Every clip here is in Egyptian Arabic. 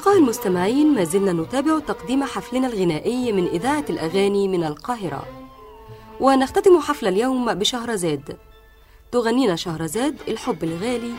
أصدقائي المستمعين ما زلنا نتابع تقديم حفلنا الغنائي من إذاعة الأغاني من القاهرة ونختتم حفل اليوم بشهرزاد تغنينا شهرزاد الحب الغالي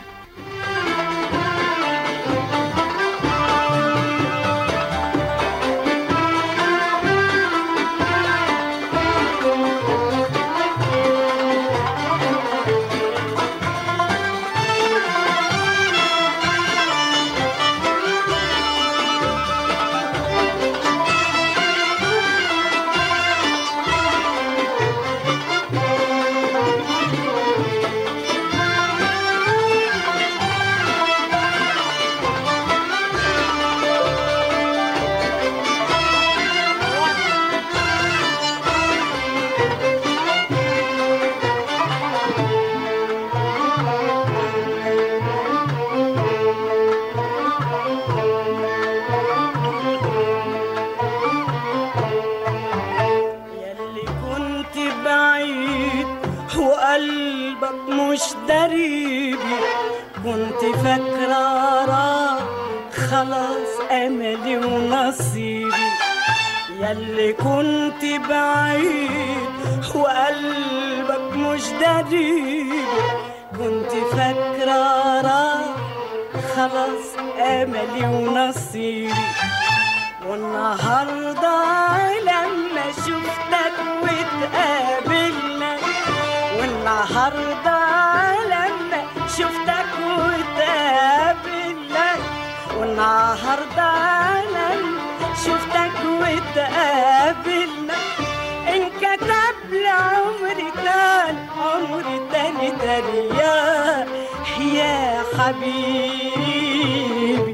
ياللي كنت بعيد وقلبك مش دريبي كنت فاكرة راح خلاص أملي ونصيبي ياللي كنت بعيد وقلبك مش دريبي كنت فاكرة راح خلاص أملي ونصيبي والنهاردة لما شفتك وتقابلنا والنهاردة لما شفتك وتقابلنا والنهاردة لما شفتك وتقابلنا انكتب لي عمري تاني عمري تاني تاني يا يا حبيبي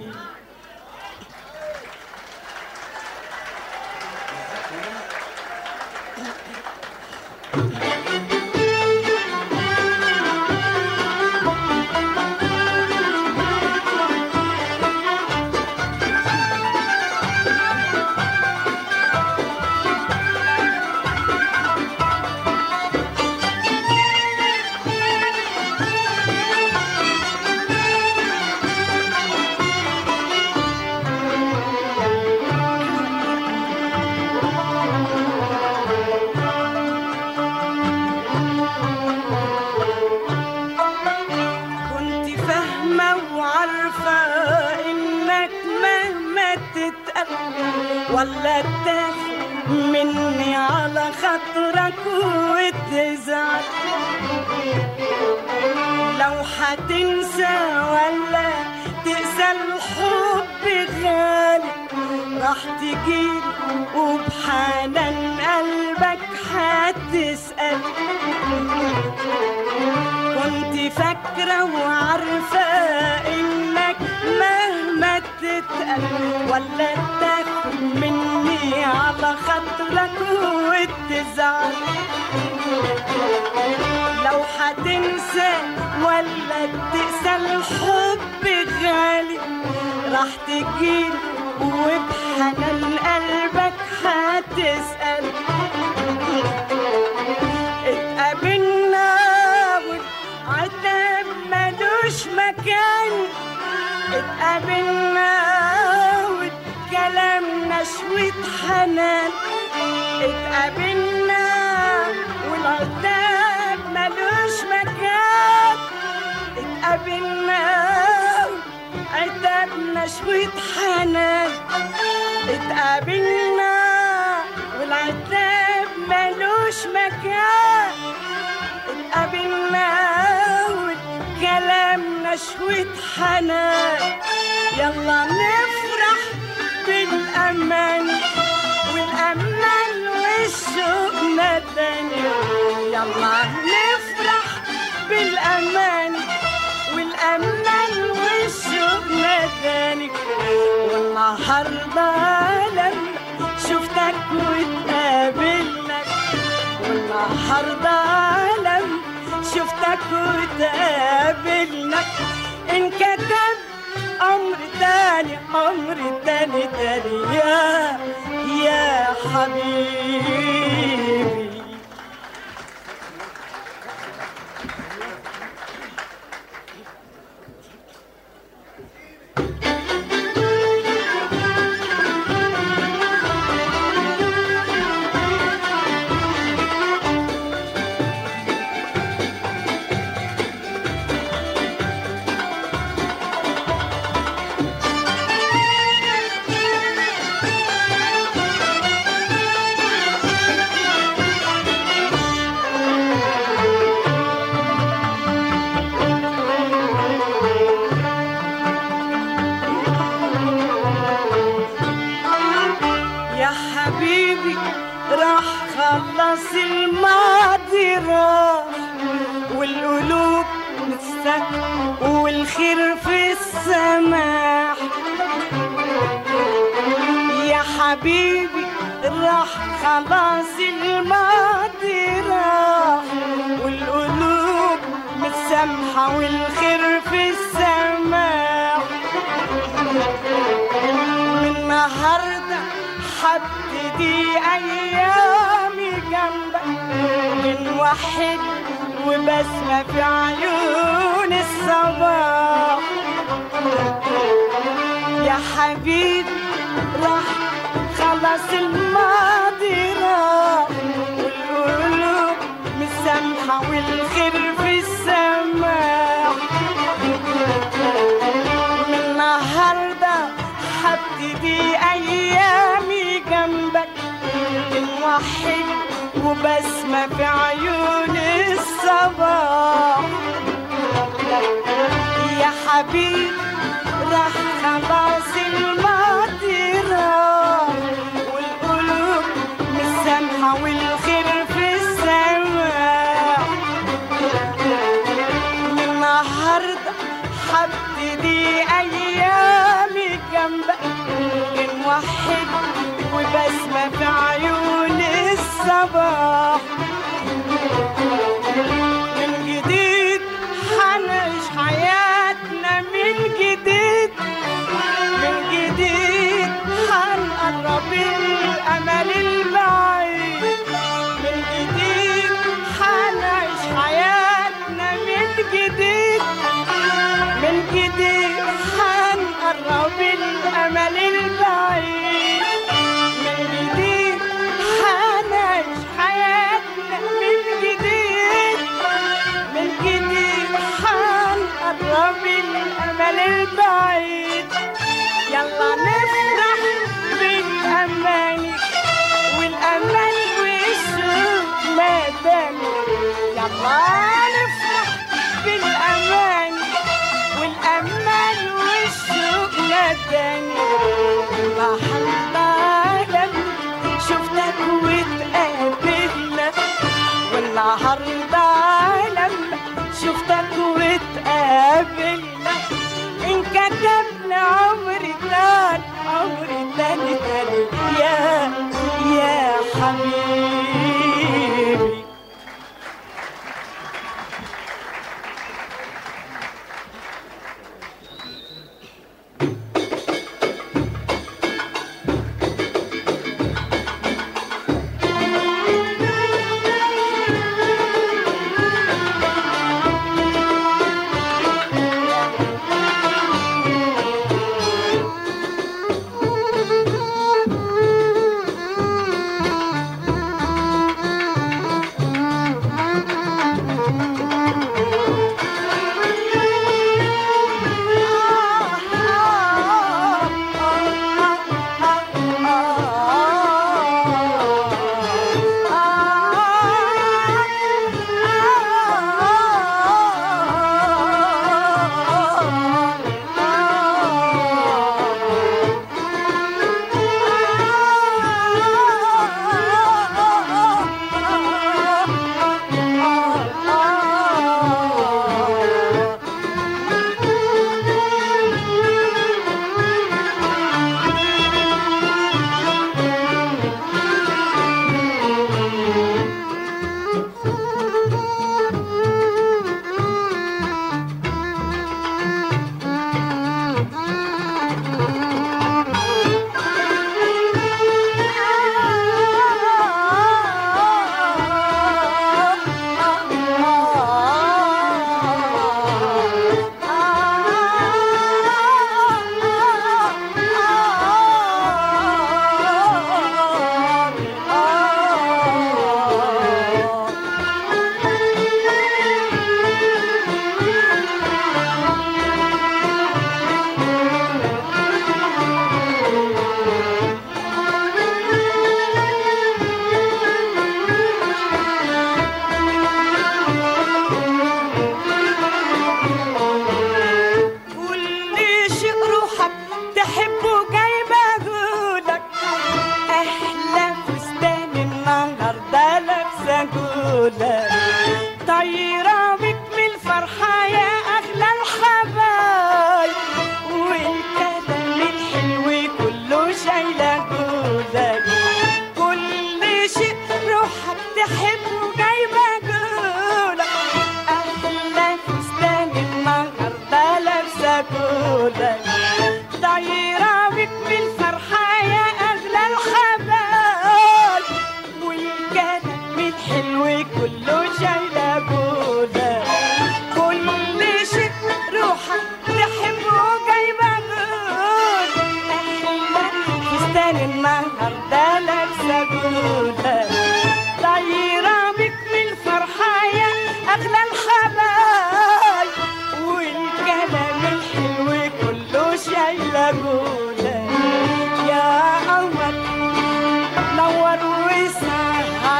كنت فاهمة وعارفة إنك مهما تتقل ولا تاخد مني على خاطرك وتزعل لو هتنسى ولا تقسى الحب غالي راح تجيب وبحنان قلبك هتسأل كنت فاكرة وعارفة إنك مهما تتقل ولا تاخد مني على خاطرك وتزعل لو هتنسى ولا تقسى الحب غالي راح تجيل وبحنان قلبك هتسأل اتقابلنا والعتاب ملوش مكان اتقابلنا وكلامنا شوية حنان اتقابلنا والعتاب ملوش مكان اتقابلنا عتابنا شوية حنان اتقابلنا والعتاب ملوش مكان اتقابلنا وكلامنا شوية حنان يلا نفرح بالأمان والأمان والشوقنا تاني يلا نفرح بالأمان والأمان والشوقنا تاني والنهاردة لما شفتك وتقابلنا والنهاردة لما شفتك وتقابلنا انكتب عمر تاني عمر تاني تاني يا يا حبيبي الماضي راح والقلوب متسك والخير في السماح يا حبيبي راح خلاص الماضي راح والقلوب متسامحة والخير في السماح من النهاردة حبتدي أيامي جنبك من واحد وبسمة في عيون الصباح يا حبيبي راح خلاص الماضي راح والقلوب مسامحة والخير في السماح من النهاردة حبتدي أيامي جنبك نوحد وبسمة في عيون الصباح يا حبيبي راح خلاص الماضي راح والقلوب مسامحة والخير في السماء من النهاردة حبتدي أيامي جنبك نوحد وبسمة في عيون الصباح من جديد حنعيش حياتنا من جديد من جديد حنقرب الأمل البعيد من جديد حنعيش حياتنا من جديد من جديد حنقرب الأمل البعيد من جديد حنعيش حياتنا من جديد من جديد حنقرب الأمل البعيد يلا نفرح بالأماني والأمل والشوق ما دام يلا نفرح بالأماني والأمل والشوق ناداني النهارده لما شفتك واتقابلنا والنهارده لما شفتك واتقابلنا انكتبنا عمري تاني عمري تاني تاني يا يا حبيبي قولك طايرة بك من الفرحة يا أغلى الحبايب والكلام الحلو كله شايلة قولك كل شيء روحك تحبه جايبة قولك أحلى فستان النهاردة لابسة قولك طايرة بك من الفرحة يا أغلى الحبايب والكلام الحلو كله شايلة قولك كل شيء روحك تحبه جايبة قول أحلى فستان النهاردة لابسة قولك طايرة بك من الفرحة يا أغلى الحبايب والكلام الحلو كله شايلة قولك يا قمر نور وسهر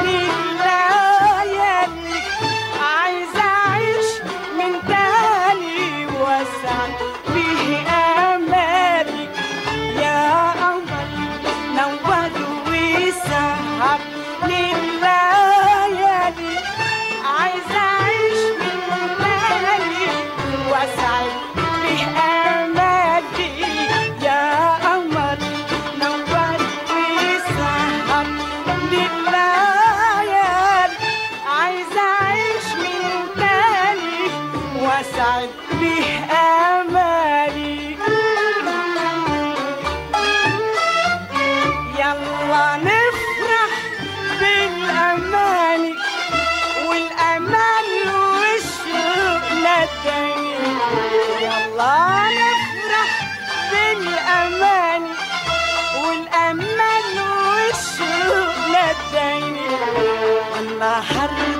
ليالي عايزة أعيش من تاني واسعد فيه أمالي يا قمر نور وسهر ليالي عايزة أعيش من تاني واسعد فيه أمالي يا قمر نور وسهر ليالي عايزة أعيش من تاني واسعد به آمالي يلا نفرح بالأماني والأمان والشوق نداني يلا نفرح بالأماني والأمان والشوق نداني النهارده